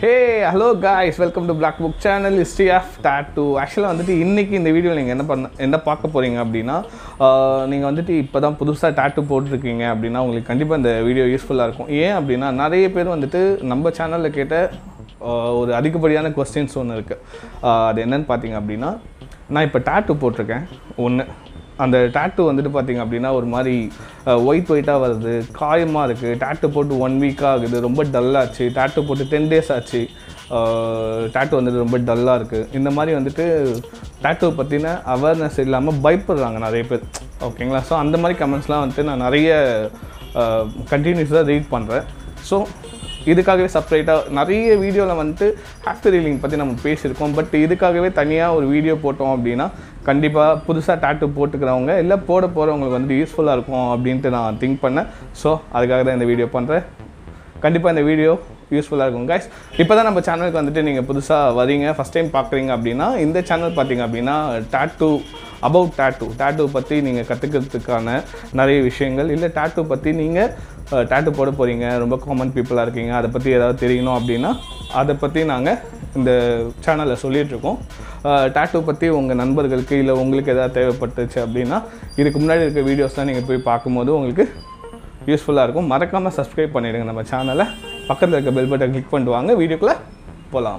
hey hello guys welcome to black book channel history of tattoo ஆக்சுவலாக வந்துட்டு இன்றைக்கி இந்த வீடியோவில் நீங்கள் என்ன பண்ண என்ன பார்க்க போகிறீங்க அப்படின்னா நீங்கள் வந்துட்டு இப்போ தான் புதுசாக டேட்டூ போட்டிருக்கீங்க அப்படின்னா உங்களுக்கு கண்டிப்பாக இந்த வீடியோ யூஸ்ஃபுல்லாக இருக்கும் ஏன் அப்படின்னா நிறைய பேர் வந்துட்டு நம்ம சேனலில் கேட்ட ஆஹ், ஒரு அதிகப்படியான கொஸ்டின்ஸ் ஒன்று இருக்குது அது என்னன்னு பார்த்தீங்க அப்படின்னா நான் இப்போ டேட்டூ போட்டிருக்கேன் ஒன்று அந்த டேட்டு வந்துட்டு பார்த்தீங்க அப்படின்னா ஒரு மாதிரி ஒயிட் ஒயிட்டாக வருது காயமாக இருக்குது டேட்டு போட்டு ஒன் வீக் ஆகுது ரொம்ப டல்லாச்சு டேட்டு போட்டு டென் டேஸ் ஆச்சு டேட்டு வந்துட்டு ரொம்ப டல்லாக இருக்குது இந்த மாதிரி வந்துட்டு டேட்டு பற்றின அவேர்னஸ் இல்லாமல் பயப்படுறாங்க நிறைய பேர் ஓகேங்களா ஸோ அந்த மாதிரி கமெண்ட்ஸ்லாம் வந்துட்டு நான் நிறைய கண்டினியூஸாக ரீட் பண்ணுறேன் ஸோ இதுக்காகவே செப்பரேட்டாக நிறைய வீடியோவில் வந்துட்டு ஹாஃப்டர் ரீலிங் பற்றி நம்ம பேசியிருக்கோம் பட் இதுக்காகவே தனியாக ஒரு வீடியோ போட்டோம் அப்படின்னா கண்டிப்பாக புதுசாக டேட்டு போட்டுக்கிறவங்க இல்லை போட போகிறவங்களுக்கு வந்துட்டு யூஸ்ஃபுல்லாக இருக்கும் அப்படின்ட்டு நான் திங்க் பண்ணேன் ஸோ அதுக்காக தான் இந்த வீடியோ பண்ணுறேன் கண்டிப்பாக இந்த வீடியோ யூஸ்ஃபுல்லாக இருக்கும் கைஸ் இப்போ தான் நம்ம சேனலுக்கு வந்துட்டு நீங்கள் புதுசாக வரீங்க ஃபஸ்ட் டைம் பார்க்குறீங்க அப்படின்னா இந்த சேனல் பார்த்தீங்க அப்படின்னா டேட்டூ அபவுட் டேட்டூ டேட்டூ பற்றி நீங்கள் கற்றுக்கிறதுக்கான நிறைய விஷயங்கள் இல்லை டேட்டூ பற்றி நீங்கள் டேட்டூ போட போகிறீங்க ரொம்ப காமன் பீப்புளாக இருக்கீங்க அதை பற்றி ஏதாவது தெரியணும் அப்படின்னா அதை பற்றி நாங்கள் இந்த சேனலில் சொல்லிகிட்ருக்கோம் டேட்டூ பற்றி உங்கள் நண்பர்களுக்கு இல்லை உங்களுக்கு எதாவது தேவைப்பட்டுச்சு அப்படின்னா இதுக்கு முன்னாடி இருக்க வீடியோஸ்லாம் நீங்கள் போய் பார்க்கும்போது உங்களுக்கு யூஸ்ஃபுல்லாக இருக்கும் மறக்காமல் சப்ஸ்கிரைப் பண்ணிவிடுங்க நம்ம சேனலை பக்கத்தில் இருக்க பெல் பட்டன் கிளிக் பண்ணிட்டு வாங்க வீடியோக்குள்ளே போகலாம்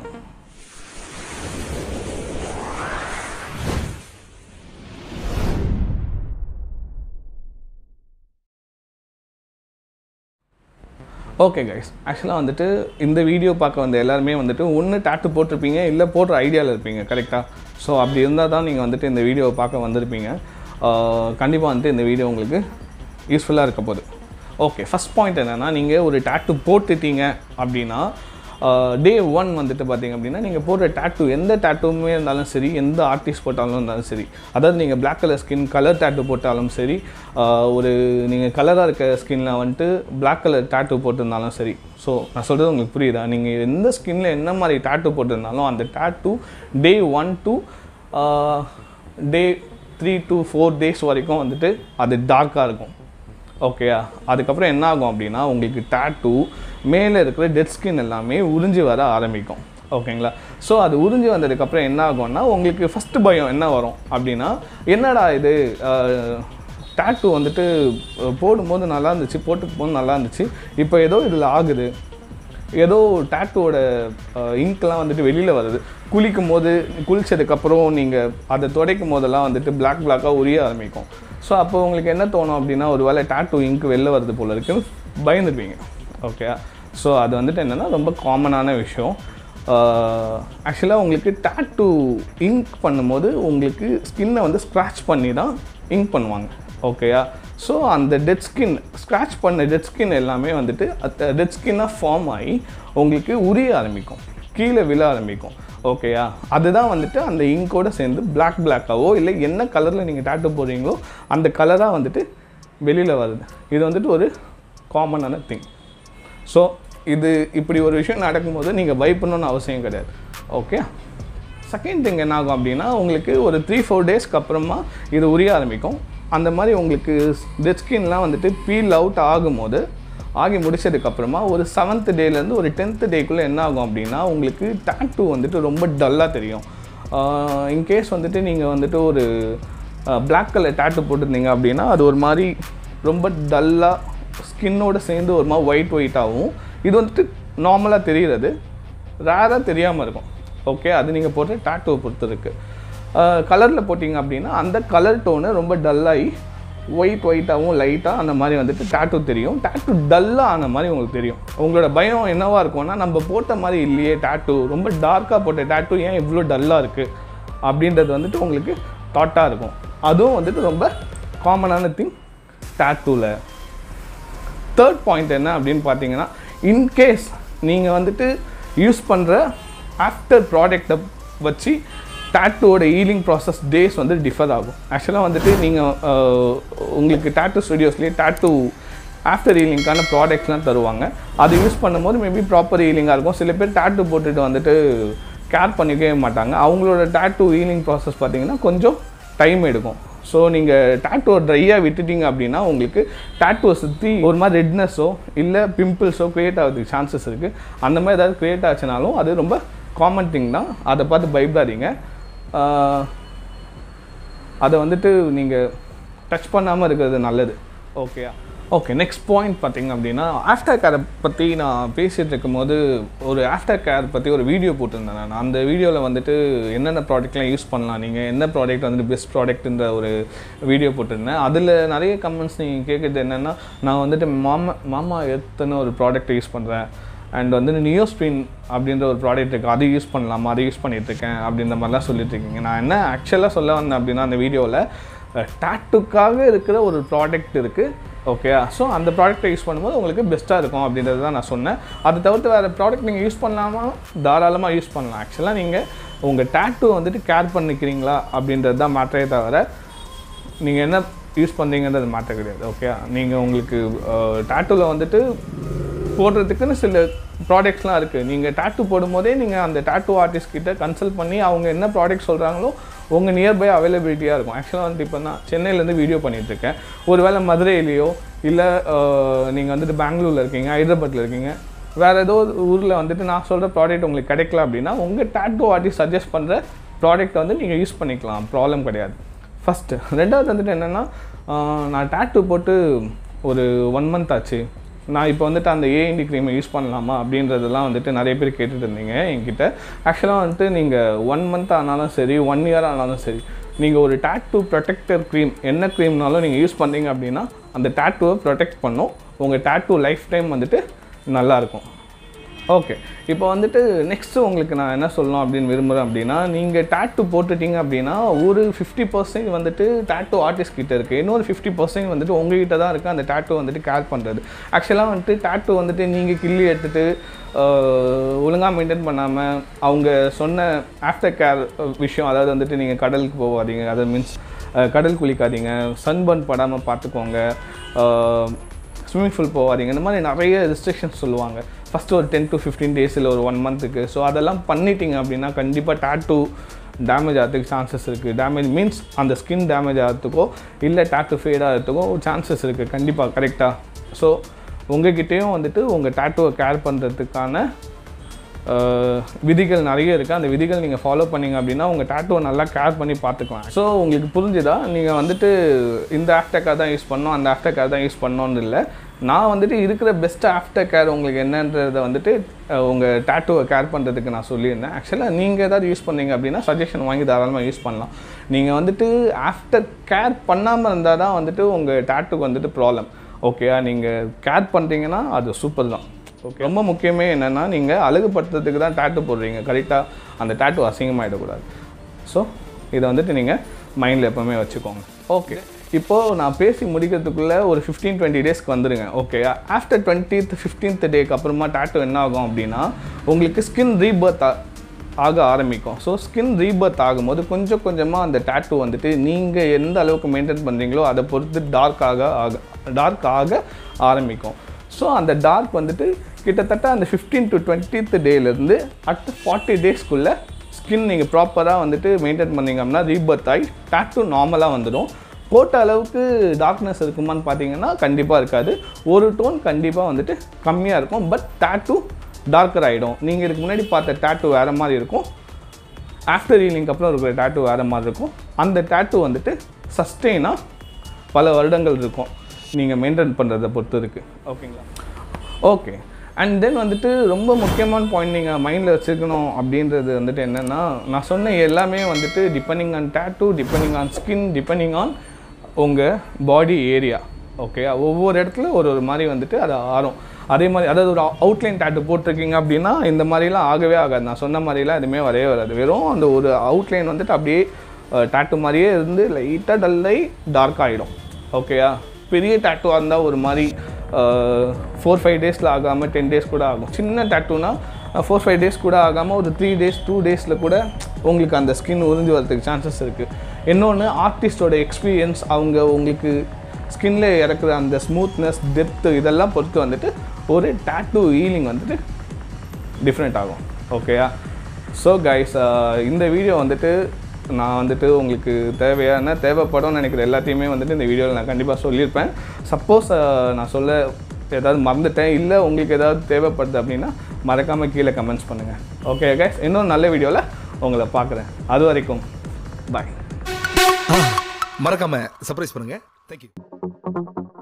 ஓகே கைஸ் ஆக்சுவலாக வந்துட்டு இந்த வீடியோ பார்க்க வந்த எல்லாருமே வந்துட்டு ஒன்று டேட்டு போட்டிருப்பீங்க இல்லை போடுற ஐடியாவில் இருப்பீங்க கரெக்டாக ஸோ அப்படி இருந்தால் தான் நீங்கள் வந்துட்டு இந்த வீடியோவை பார்க்க வந்திருப்பீங்க கண்டிப்பாக வந்துட்டு இந்த வீடியோ உங்களுக்கு யூஸ்ஃபுல்லாக இருக்க போகுது ஓகே ஃபஸ்ட் பாயிண்ட் என்னென்னா நீங்கள் ஒரு டேட்டு போட்டுட்டீங்க அப்படின்னா டே ஒன் வந்துட்டு பார்த்தீங்க அப்படின்னா நீங்கள் போடுற டேட்டூ எந்த டேட்டூமே இருந்தாலும் சரி எந்த ஆர்டிஸ்ட் போட்டாலும் இருந்தாலும் சரி அதாவது நீங்கள் Black colour skin colour tattoo போட்டாலும் சரி ஆஹ் ஒரு நீங்கள் கலராக இருக்க ஸ்கின்னில் வந்துட்டு Black கலர் டேட்டூ போட்டிருந்தாலும் சரி ஸோ நான் சொல்கிறது உங்களுக்கு புரியுதா நீங்கள் எந்த ஸ்கின்னில் என்ன மாதிரி டேட்டூ போட்டிருந்தாலும் அந்த tattoo day one to day three to four days வரைக்கும் வந்துட்டு அது டார்க்காக இருக்கும் ஓகேயா அதுக்கப்புறம் என்ன ஆகும் அப்படின்னா உங்களுக்கு டேட்டூ மேலே இருக்கிற டெட் ஸ்கின் எல்லாமே உறிஞ்சி வர ஆரம்பிக்கும் ஓகேங்களா ஸோ அது உறிஞ்சி வந்ததுக்கப்புறம் என்ன ஆகும்னா உங்களுக்கு ஃபஸ்ட்டு பயம் என்ன வரும் அப்படின்னா என்னடா இது டேட்டூ வந்துட்டு அஹ், போடும்போது நல்லா இருந்துச்சு போட்டுக்கு போது நல்லா இருந்துச்சு இப்போ ஏதோ இதில் ஆகுது ஏதோ டேட்டூவோட இங்க்லாம் வந்துட்டு வெளியில் வருது குளிக்கும் போது குளிச்சதுக்கப்புறம் நீங்கள் அதை துடைக்கும் போதெல்லாம் வந்துட்டு பிளாக் பிளாக்காக உரிய ஆரம்பிக்கும் ஸோ அப்போ உங்களுக்கு என்ன தோணும் அப்படின்னா ஒரு வேளை டேட்டூ இங்க் வெளில வருது போல இருக்குன்னு பயந்துருப்பீங்க ஓகே ஸோ அது வந்துட்டு என்னென்னா ரொம்ப காமனான விஷயம் ஆக்சுவலாக உங்களுக்கு டேட்டூ இங்க் பண்ணும்போது உங்களுக்கு ஸ்கின்னை வந்து ஸ்க்ராட்ச் பண்ணி தான் இங்க் பண்ணுவாங்க ஓகேயா ஸோ அந்த டெட் ஸ்கின் ஸ்க்ராட்ச் பண்ண டெட் ஸ்கின் எல்லாமே வந்துட்டு அந்த டெட் ஸ்கின்னாக ஃபார்ம் ஆகி உங்களுக்கு உரிய ஆரம்பிக்கும் கீழே விழ ஆரம்பிக்கும் ஓகேயா அதுதான் வந்துட்டு அந்த இங்கோட சேர்ந்து பிளாக் பிளாக்காவோ இல்லை என்ன கலரில் நீங்கள் டேட்டு போடுறீங்களோ அந்த கலராக வந்துட்டு வெளியில் வருது இது வந்துட்டு ஒரு காமனான திங் ஸோ இது இப்படி ஒரு விஷயம் நடக்கும்போது நீங்கள் பயப்படணும்னு அவசியம் கிடையாது ஓகே செகண்ட் திங் என்ன ஆகும் அப்படின்னா உங்களுக்கு ஒரு த்ரீ ஃபோர் டேஸ்க்கு அப்புறமா இது உரிய ஆரம்பிக்கும் அந்த மாதிரி உங்களுக்கு டெட் ஸ்கின்லாம் வந்துட்டு பீல் அவுட் ஆகும்போது ஆகி முடிச்சதுக்கப்புறமா ஒரு செவன்த் டேலேருந்து ஒரு டென்த்து டேக்குள்ளே என்ன ஆகும் அப்படின்னா உங்களுக்கு டேட்டூ வந்துட்டு ரொம்ப டல்லாக தெரியும் இன்கேஸ் வந்துட்டு நீங்கள் வந்துட்டு ஒரு Black கலர் டேட்டு போட்டிருந்தீங்க அப்படின்னா அது ஒரு மாதிரி ரொம்ப டல்லாக ஸ்கின்னோட சேர்ந்து ஒரு மாதிரி ஒயிட் ஒயிட்டாகவும் இது வந்துட்டு நார்மலாக தெரிகிறது ரேராக தெரியாமல் இருக்கும் ஓகே அது நீங்கள் போடுற டேட்டூவை பொறுத்து இருக்குது கலரில் போட்டிங்க அப்படின்னா அந்த கலர் டோனு ரொம்ப டல்லாகி ஒயிட் ஒயிட்டாகவும் லைட்டாக அந்த மாதிரி வந்துட்டு டேட்டூ தெரியும் டேட்டூ டல்லாக ஆன மாதிரி உங்களுக்கு தெரியும் உங்களோட பயம் என்னவா இருக்கும்னா நம்ம போட்ட மாதிரி இல்லையே டேட்டூ ரொம்ப டார்க்காக போட்ட டேட்டூ ஏன் இவ்வளோ டல்லாக இருக்குது அப்படின்றது வந்துட்டு உங்களுக்கு தாட்டாக இருக்கும் அதுவும் வந்துட்டு ரொம்ப காமனான திங் டேட்டூவில் தேர்ட் பாயிண்ட் என்ன அப்படின்னு பார்த்தீங்கன்னா இன்கேஸ் நீங்கள் வந்துட்டு யூஸ் பண்ணுற ஆஃப்டர் ப்ராடக்டை வச்சு டேட்டூவோட ஈலிங் ப்ராசஸ் டேஸ் வந்து டிஃபர் ஆகும் ஆக்சுவலாக வந்துட்டு நீங்கள் உங்களுக்கு டேட்டூ ஸ்டுடியோஸ்லேயே டேட்டூ ஆஃப்டர் ஹீலிங்க்கான ப்ராடக்ட்ஸ்லாம் தருவாங்க அது யூஸ் பண்ணும்போது மேபி ப்ராப்பர் ஹீலிங்காக இருக்கும் சில பேர் டேட்டூ போட்டுட்டு வந்துட்டு கேர் பண்ணிக்கவே மாட்டாங்க அவங்களோட டேட்டூ ஹீலிங் ப்ராசஸ் பார்த்தீங்கன்னா கொஞ்சம் டைம் எடுக்கும் ஸோ நீங்கள் டேட்டுவை ட்ரையாக விட்டுட்டீங்க அப்படின்னா உங்களுக்கு டேட்டுவை சுற்றி ஒரு மாதிரி ரெட்னஸோ இல்லை பிம்பிள்ஸோ க்ரியேட் ஆகிறதுக்கு சான்சஸ் இருக்குது அந்த மாதிரி ஏதாவது க்ரியேட் ஆச்சுனாலும் அது ரொம்ப காமன் திங் தான் அதை பார்த்து பயப்படாதீங்க ஆஹ், அதை வந்துட்டு நீங்கள் டச் பண்ணாமல் இருக்கிறது நல்லது ஓகேயா ஓகே நெக்ஸ்ட் பாயிண்ட் பார்த்தீங்க அப்படின்னா ஆஃப்டர் கேரை பற்றி நான் பேசிகிட்டு இருக்கும்போது ஒரு ஆஃப்டர் கேர் பற்றி ஒரு வீடியோ போட்டிருந்தேன் நான் அந்த வீடியோவில் வந்துட்டு என்னென்ன ப்ராடக்ட்லாம் யூஸ் பண்ணலாம் நீங்கள் என்ன ப்ராடக்ட் வந்துட்டு பெஸ்ட் ப்ராடக்ட்ன்ற ஒரு வீடியோ போட்டிருந்தேன் அதில் நிறைய கமெண்ட்ஸ் நீங்கள் கேட்குறது என்னென்னா நான் வந்துட்டு மாமா மாமா எத்தனை ஒரு ப்ராடக்ட் யூஸ் பண்ணுறேன் அண்ட் வந்து நியோஸ்பின் அப்படின்ற ஒரு ப்ராடக்ட் இருக்குது அது யூஸ் பண்ணலாமா அதை யூஸ் பண்ணிகிட்ருக்கேன் அப்படின்ற மாதிரிலாம் சொல்லிட்டு இருக்கீங்க நான் என்ன ஆக்சுவலாக சொல்ல வந்தேன் அப்படின்னா அந்த வீடியோவில் டாட்டுக்காக இருக்கிற ஒரு ப்ராடக்ட் இருக்குது ஓகேயா ஸோ அந்த ப்ராடக்ட்டை யூஸ் பண்ணும்போது உங்களுக்கு பெஸ்ட்டாக இருக்கும் அப்படின்றது தான் நான் சொன்னேன் அதை தவிர்த்து வேறு ப்ராடக்ட் நீங்கள் யூஸ் பண்ணலாமா தாராளமாக யூஸ் பண்ணலாம் ஆக்சுவலாக நீங்கள் உங்கள் டேட்டு வந்துட்டு கேர் பண்ணிக்கிறீங்களா அப்படின்றது தான் மாற்றே தவிர நீங்கள் என்ன யூஸ் பண்ணுறீங்கன்றது மாற்ற கிடையாது ஓகே நீங்கள் உங்களுக்கு டேட்டூவில் வந்துட்டு போடுறதுக்குன்னு சில ப்ராடக்ட்ஸ்லாம் இருக்குது நீங்கள் டேட்டூ போடும்போதே நீங்கள் அந்த டேட்டூ ஆர்டிஸ்ட் கிட்ட கன்சல்ட் பண்ணி அவங்க என்ன ப்ராடக்ட் சொல்கிறாங்களோ உங்கள் நியர்பை அவைலபிலிட்டியாக இருக்கும் ஆக்சுவலாக வந்துட்டு இப்போ நான் சென்னையிலேருந்து வீடியோ பண்ணிகிட்ருக்கேன் ஒருவேளை மதுரையிலையோ இல்லை நீங்கள் வந்துட்டு பெங்களூரில் இருக்கீங்க ஹைதராபாத்தில் இருக்கீங்க வேறு ஏதோ ஊரில் வந்துட்டு நான் சொல்கிற ப்ராடக்ட் உங்களுக்கு கிடைக்கல அப்படின்னா உங்கள் டேட்டூ ஆர்டிஸ்ட் சஜஸ்ட் பண்ணுற ப்ராடக்ட்டை வந்து நீங்கள் யூஸ் பண்ணிக்கலாம் ப்ராப்ளம் கிடையாது ஃபஸ்ட்டு ரெண்டாவது வந்துட்டு என்னென்னா நான் டேட்டூ போட்டு ஒரு ஒன் மந்த் ஆச்சு நான் இப்போ வந்துட்டு அந்த ஏஎன்டி க்ரீமை யூஸ் பண்ணலாமா அப்படின்றதெல்லாம் வந்துட்டு நிறைய பேர் கேட்டுட்டு இருந்தீங்க என்கிட்ட ஆக்சுவலாக வந்துட்டு நீங்கள் ஒன் மந்த் ஆனாலும் சரி ஒன் இயர் ஆனாலும் சரி நீங்கள் ஒரு டேட்டூ ப்ரொடெக்டர் க்ரீம் என்ன க்ரீம்னாலும் நீங்கள் யூஸ் பண்ணீங்க அப்படின்னா அந்த டேட்டூவை ப்ரொடெக்ட் பண்ணும் உங்கள் டேட்டூ லைஃப் டைம் வந்துட்டு நல்லாயிருக்கும் ஓகே இப்போ வந்துட்டு நெக்ஸ்ட்டு உங்களுக்கு நான் என்ன சொல்லணும் அப்படின்னு விரும்புகிறேன் அப்படின்னா நீங்கள் டேட்டு போட்டுட்டீங்க அப்படின்னா ஒரு ஃபிஃப்டி பர்சன்ட் வந்துட்டு டேட்டு ஆர்டிஸ்ட் கிட்ட இருக்குது இன்னொரு ஃபிஃப்டி பர்சன்ட் வந்துட்டு உங்ககிட்ட தான் இருக்குது அந்த டேட்டு வந்துட்டு கேர் பண்ணுறது ஆக்சுவலாக வந்துட்டு டேட்டு வந்துட்டு நீங்கள் கிள்ளி எடுத்துட்டு ஒழுங்காக மெயின்டைன் பண்ணாமல் அவங்க சொன்ன ஆஃப்டர் கேர் விஷயம் அதாவது வந்துட்டு நீங்கள் கடலுக்கு போகாதீங்க அது மீன்ஸ் கடல் குளிக்காதீங்க சன்பர்ன் படாமல் பார்த்துக்கோங்க ஸ்விம்மிங் பூல் போகாதீங்க இந்த மாதிரி நிறைய ரெஸ்ட்ரிக்ஷன்ஸ் சொல்லுவாங்க ஃபஸ்ட்டு ஒரு டென் டு ஃபிஃப்டீன் டேஸ் இல்லை ஒரு ஒன் மந்த்துக்கு ஸோ அதெல்லாம் பண்ணிட்டீங்க அப்படின்னா கண்டிப்பாக டேட்டூ டேமேஜ் ஆகிறதுக்கு சான்சஸ் இருக்குது டேமேஜ் மீன்ஸ் அந்த ஸ்கின் டேமேஜ் ஆகிறதுக்கோ இல்லை டேட்டூ ஃபேட் ஆகிறதுக்கோ சான்சஸ் இருக்குது கண்டிப்பாக கரெக்டாக ஸோ உங்ககிட்டேயும் வந்துட்டு உங்கள் டேட்டூவை கேர் பண்ணுறதுக்கான அஹ், விதிகள் நிறைய இருக்குது அந்த விதிகள் நீங்கள் ஃபாலோ பண்ணீங்க அப்படின்னா உங்கள் டேட்டுவை நல்லா கேர் பண்ணி பார்த்துக்கலாம் ஸோ உங்களுக்கு புரிஞ்சுதா நீங்கள் வந்துட்டு இந்த ஆஃப்டர் கேர் தான் யூஸ் பண்ணோம் அந்த ஆஃப்டர் கேர் தான் யூஸ் பண்ணோன்னு இல்லை நான் வந்துட்டு இருக்கிற பெஸ்ட் ஆஃப்டர் கேர் உங்களுக்கு என்னன்றதை வந்துட்டு அஹ், உங்கள் டேட்டுவை கேர் பண்ணுறதுக்கு நான் சொல்லியிருந்தேன் ஆக்சுவலாக நீங்கள் ஏதாவது யூஸ் பண்ணீங்க அப்படின்னா சஜஷன் வாங்கி தாராளமாக யூஸ் பண்ணலாம் நீங்கள் வந்துட்டு ஆஃப்டர் கேர் பண்ணாமல் இருந்தால் தான் வந்துட்டு உங்கள் டேட்டுக்கு வந்துட்டு ப்ராப்ளம் ஓகேயா நீங்கள் கேர் பண்ணுறீங்கன்னா அது சூப்பர் தான் ஓகே ரொம்ப முக்கியமே என்னென்னா நீங்கள் அழகுபடுத்துறதுக்கு தான் டேட்டு போடுறீங்க கரெக்டாக அந்த டேட்டு அசிங்கமாகிடக்கூடாது ஸோ இதை வந்துட்டு நீங்கள் மைண்டில் எப்போவுமே வச்சுக்கோங்க ஓகே இப்போது நான் பேசி முடிக்கிறதுக்குள்ளே ஒரு ஃபிஃப்டீன் டுவெண்ட்டி டேஸ்க்கு வந்துடுங்க ஓகே ஆஃப்டர் டுவெண்ட்டித் ஃபிஃப்டீன்த் டேக்கு அப்புறமா டேட்டு என்ன ஆகும் அப்படின்னா உங்களுக்கு ஸ்கின் ரீபர்த் ஆக ஆரம்பிக்கும் ஸோ ஸ்கின் ரீபர்த் ஆகும்போது கொஞ்சம் கொஞ்சமாக அந்த டேட்டு வந்துட்டு நீங்கள் எந்த அளவுக்கு மெயின்டைன் பண்ணுறீங்களோ அதை பொறுத்து டார்க் ஆக ஆக டார்க் ஆக ஆரம்பிக்கும் ஸோ அந்த டார்க் வந்துட்டு கிட்டத்தட்ட அந்த ஃபிஃப்டீன் டு டுவெண்ட்டித் டேலேருந்து அடுத்த ஃபார்ட்டி டேஸ்க்குள்ளே ஸ்கின் நீங்கள் ப்ராப்பராக வந்துட்டு மெயின்டைன் பண்ணீங்க அப்படின்னா ரீபர்த் ஆகி டேட்டு நார்மலாக வந்துடும் போட்ட அளவுக்கு டார்க்னஸ் இருக்குமான்னு பார்த்தீங்கன்னா கண்டிப்பாக இருக்காது ஒரு டோன் கண்டிப்பாக வந்துட்டு கம்மியாக இருக்கும் பட் டேட்டு டார்க்கர் ஆகிடும் நீங்கள் இதுக்கு முன்னாடி பார்த்த டேட்டு வேறு மாதிரி இருக்கும் ஆஃப்டர் ஹீலிங்க்கு அப்புறம் இருக்கிற டேட்டு வேறு மாதிரி இருக்கும் அந்த டேட்டு வந்துட்டு சஸ்டெயினாக பல வருடங்கள் இருக்கும் நீங்கள் மெயின்டைன் பண்ணுறதை பொறுத்து இருக்குது ஓகேங்களா ஓகே அண்ட் தென் வந்துட்டு ரொம்ப முக்கியமான பாயிண்ட் நீங்கள் மைண்டில் வச்சுக்கணும் அப்படின்றது வந்துட்டு என்னென்னா நான் சொன்ன எல்லாமே வந்துட்டு depending on tattoo depending on skin depending on உங்கள் பாடி ஏரியா ஓகே ஒவ்வொரு இடத்துல ஒரு ஒரு மாதிரி வந்துட்டு அது ஆறும் அதே மாதிரி அதாவது ஒரு அவுட்லைன் டேட்டு போட்டிருக்கீங்க அப்படின்னா இந்த மாதிரிலாம் ஆகவே ஆகாது நான் சொன்ன மாதிரிலாம் எதுவுமே வரவே வராது வெறும் அந்த ஒரு அவுட்லைன் வந்துட்டு அப்படியே டேட்டு மாதிரியே இருந்து லைட்டாக டல்லை டார்க் ஆகிடும் ஓகேயா பெரிய டேட்டுவாக இருந்தால் ஒரு மாதிரி ஃபோர் ஃபைவ் டேஸில் ஆகாமல் டென் டேஸ் கூட ஆகும் சின்ன டேட்டூனா ஃபோர் ஃபைவ் டேஸ் கூட ஆகாமல் ஒரு த்ரீ டேஸ் டூ டேஸில் கூட உங்களுக்கு அந்த ஸ்கின் உறிஞ்சு வரதுக்கு சான்சஸ் இருக்குது இன்னொன்று ஆர்டிஸ்டோட எக்ஸ்பீரியன்ஸ் அவங்க உங்களுக்கு ஸ்கின்ல இறக்குற அந்த ஸ்மூத்னஸ் டெப்த்து இதெல்லாம் பொறுத்து வந்துட்டு ஒரு டேட்டூ ஹீலிங் வந்துட்டு டிஃப்ரெண்ட் ஆகும் ஓகேயா ஸோ கைஸ் இந்த வீடியோ வந்துட்டு நான் வந்துட்டு உங்களுக்கு தேவையான தேவைப்படும் நினைக்கிற எல்லாத்தையுமே வந்துட்டு இந்த வீடியோவில் நான் கண்டிப்பாக சொல்லியிருப்பேன் சப்போஸ் நான் சொல்ல ஏதாவது மறந்துட்டேன் இல்லை உங்களுக்கு ஏதாவது தேவைப்படுது அப்படின்னா மறக்காமல் கீழே கமெண்ட்ஸ் பண்ணுங்கள் ஓகே கைஸ் இன்னொரு நல்ல வீடியோவில் உங்களை பார்க்குறேன் அது வரைக்கும் பாய் மறக்காம சர்ப்ரைஸ் பண்ணுங்க தேங்க்யூ